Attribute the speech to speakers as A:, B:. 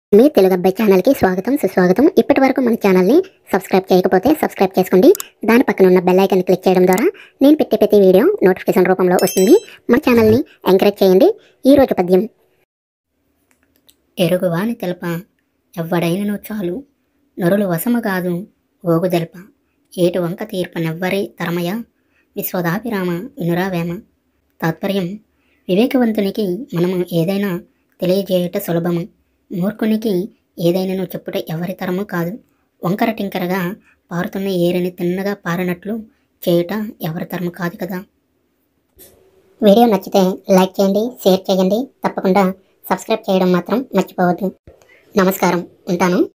A: మీ తెలుగు అబ్బాయి ఛానల్కి స్వాగతం సుస్వాగతం ఇప్పటి వరకు మన ఛానల్ని సబ్స్క్రైబ్ చేయకపోతే సబ్స్క్రైబ్ చేసుకోండి దాని పక్కన ఉన్న బెల్ ఐకాన్ క్లిక్ చేయడం ద్వారా నేను పెట్టే ప్రతి వీడియో నోటిఫికేషన్ రూపంలో వస్తుంది మన ఛానల్ని ఎంకరేజ్ చేయండి ఈ రోజు పద్యం ఎరుగువాని తెలప ఎవ్వడైనను చాలు నరులు వశము కాదు ఓగు తెలప ఏటు వంక తీర్పనెవ్వరే తరమయ విశ్వదాభిరామ వినురావేమ తాత్పర్యం వివేకవంతునికి మనము ఏదైనా తెలియజేయుట సులభము మూర్ఖునికి ఏదైనాను చెప్పుట ఎవరి తరము కాదు వంకర టింకరగా పారుతున్న ఏరిని తిన్నగా పారినట్లు చేయుట ఎవరి తరము కాదు కదా వీడియో నచ్చితే లైక్ చేయండి షేర్ చేయండి తప్పకుండా సబ్స్క్రైబ్ చేయడం మాత్రం మర్చిపోవద్దు నమస్కారం ఉంటాను